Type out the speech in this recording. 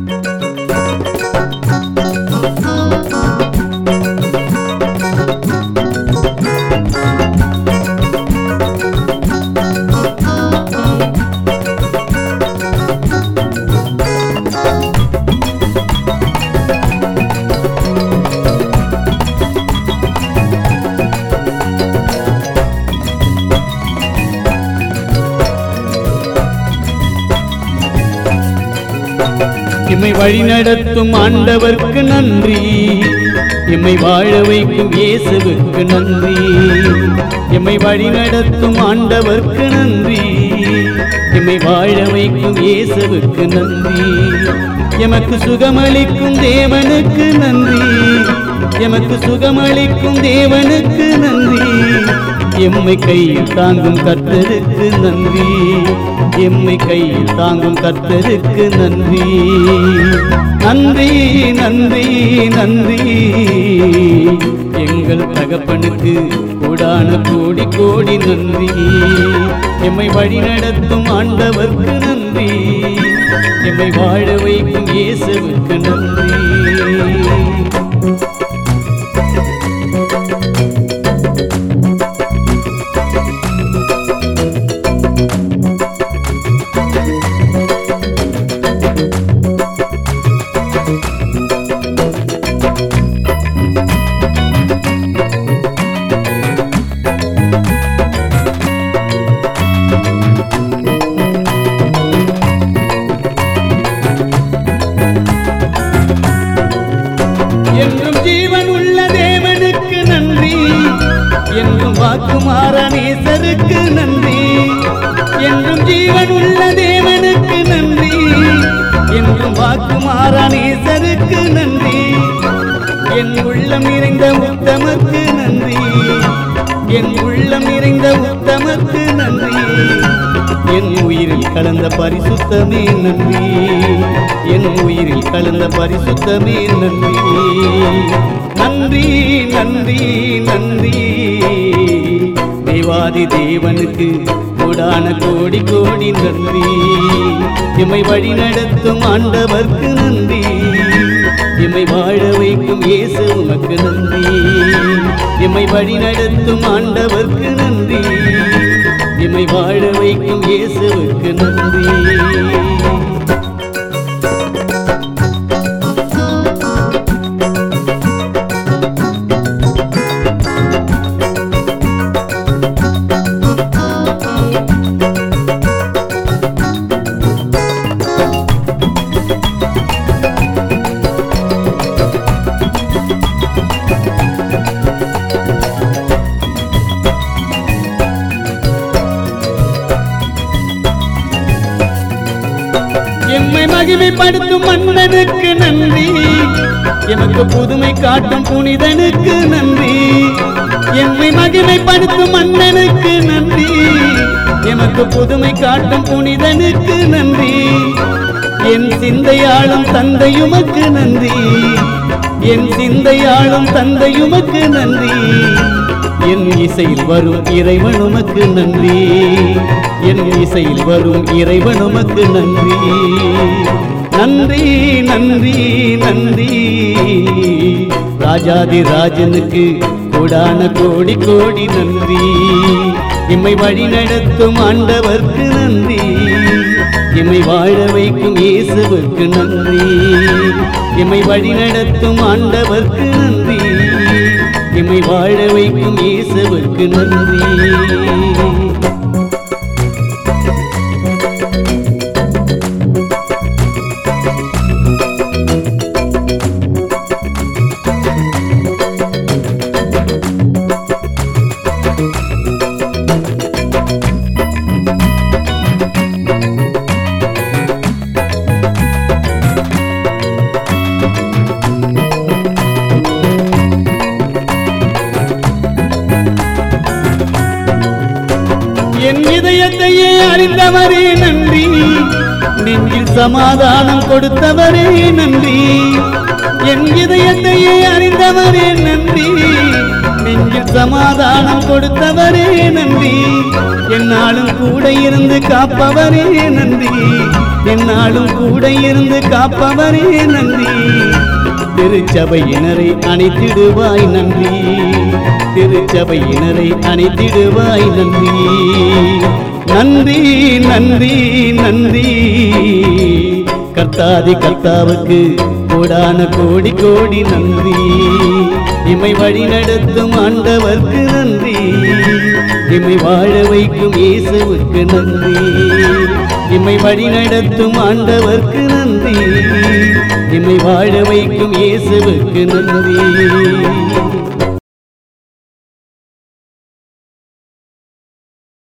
எம்மை வழிநடத்தும் ஆண்டவர்க்கு நன்றி எம்மை வாழ வைக்கும் இயேசுவுக்கு நன்றி எம்மை வழிநடத்தும் ஆண்டவர்க்கு நன்றி எம்மை வாழ வைக்கும் இயேசுவுக்கு நன்றி எமக்கு சுகமளிக்கும் தேவனுக்கு நன்றி எமக்கு சுகமளிக்கும் தேவனுக்கு நன்றி எம்மை கையில் தாங்கும் கர்த்தருக்கு நன்றி எம்மை கையில் தாங்கும் கர்த்தருக்கு நன்றி நன்றி நன்றி நன்றி எங்கள் தகப்பனுக்கு கூடான கோடி கோடி நன்றி எம்மை வழிநடத்தும் ஆண்டவர்க்கு நன்றி எம்மை வாழ வைக்கும் இயேசுவுக்கு நன்றி என்றும் ஜீவன் உள்ள தேவனுக்கு நன்றி என்றும் வாக்குமாற நேசருக்கு நன்றி என்றும் ஜீவன் உள்ள தேவனுக்கு நன்றி என்றும் வாக்குமாற நேசருக்கு நன்றி என் உள்ளம் நிறைந்த உத்தமக்கு நன்றி என் உள்ளம் நிறைந்த உத்தமக்கு நன்றி என் உயிரில் கலந்த பரிசுத்தமே நன்றி என் உயிரில் கலந்த பரிசுத்தமே நன்றி நன்றி நன்றி நன்றி தேவாதி தேவனுக்கு கோடான கோடி கோடி நன்றி எம்மை வழி நடத்தும் ஆண்டவர்க்கு நன்றி எம்மை வாழ வைக்கும் இயேசு உமக்கு நன்றி எம்மை வழி நடத்தும் ஆண்டவர்க்கு நன்றி எம்மை வாழ வைக்கும் இயேசுவுக்கு நன்றி எம்மை மகிமைப்படுத்தும் மன்னனுக்கு நன்றி எமக்கு புதுமை காட்டும் புனிதனுக்கு நன்றி எம்மை மகிமைப்படுத்தும் மன்னனுக்கு நன்றி எமக்கு புதுமை காட்டும் புனிதனுக்கு நன்றி என் சிந்தையாளும் தந்தையுமக்கு நன்றி என் சிந்தையாளும் தந்தையுமக்கு நன்றி என் இசையில் வரும் இறைவன் உமக்கு நன்றி என் இசையில் வரும் இறைவன் உமக்கு நன்றி நன்றி நன்றி நன்றி ராஜாதி ராஜனுக்கு கோடான கோடி கோடி நன்றி எம்மை வழி நடத்தும் ஆண்டவர்க்கு நன்றி எம்மை வாழ வைக்கும் இயேசுவுக்கு நன்றி எம்மை வழி நடத்தும் ஆண்டவர்க்கு நன்றி எம்மை வாழ வைக்கும் இயேசுவுக்கு நன்றி என் இதயத்தையே அறிந்தவரே நன்றி நெஞ்சில் சமாதானம் கொடுத்தவரே நன்றி என் இதயத்தையே அறிந்தவரே நன்றி நெஞ்சில் சமாதானம் கொடுத்தவரே நன்றி என்னாலும் கூட இருந்து காப்பவரே நன்றி என்னாலும் கூட இருந்து காப்பவரே நன்றி திருச்சபையினரை அணைத்திடுவாய் நன்றி திருச்சபையினரை அணைத்திடுவாய் நன்றி நன்றி நன்றி நன்றி கர்த்தாதி கர்த்தாவுக்கு கோடான கோடி கோடி நன்றி இமை வழி நடத்தும் ஆண்டவர்க்கு நன்றி இமை வாழ வைக்கும் இயேசுவுக்கு நன்றி இமை வழி நடத்தும் ஆண்டவர்க்கு நன்றி இமை வாழ வைக்கும் இயேசுவுக்கு நன்றி